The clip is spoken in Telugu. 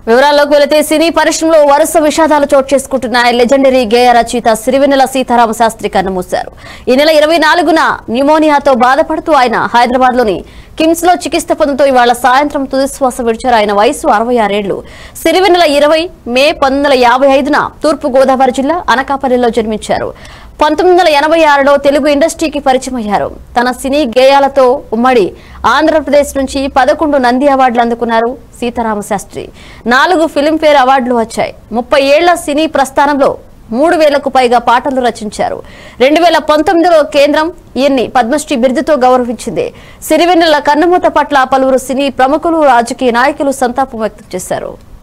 వివరాల్లోకి వెళితే సినీ పరిశ్రమలో వరుస విషాదాలు చోటు చేసుకుంటున్నాయి లెజెండరీ గేయ రచయిత సిరివెన్నెల సీతారామ శాస్త్రి కన్నుమూశారు ఈ నెల ఇరవై నాలుగున న్యూమోనియాతో బాధపడుతూ ఆయన హైదరాబాద్ లోని కిమ్స్ లో చికిత్స పొందుతూ ఇవాళ సాయంత్రం తుదిశ్వాస విడిచారు ఆయన వయసు అరవై ఆరేళ్లు సిరివెన్నెల ఇరవై మే పంతొమ్మిది వందల యాభై ఐదున తూర్పు గోదావరి జిల్లా అనకాపల్లిలో జన్మించారు పంతొమ్మిది వందల ఎనభై ఆరులో తెలుగు ఇండస్ట్రీకి పరిచయం అయ్యారు తన సినీ గేయాలతో ఉమ్మడి ఆంధ్రప్రదేశ్ నుంచి పదకొండు నంది అవార్డులు అందుకున్నారు సీతారామ శాస్త్రి నాలుగు ఫిలింఫేర్ అవార్డులు వచ్చాయి ముప్పై ఏళ్ల సినీ ప్రస్థానంలో మూడు వేలకు పైగా పాటలు రచించారు రెండు వేల పంతొమ్మిదిలో కేంద్రం ఈయన్ని పద్మశ్రీ బిరుదుతో గౌరవించింది సిరివెన్నెల కన్నుమూత పట్ల పలువురు సినీ ప్రముఖులు రాజకీయ నాయకులు సంతాపం వ్యక్తం చేశారు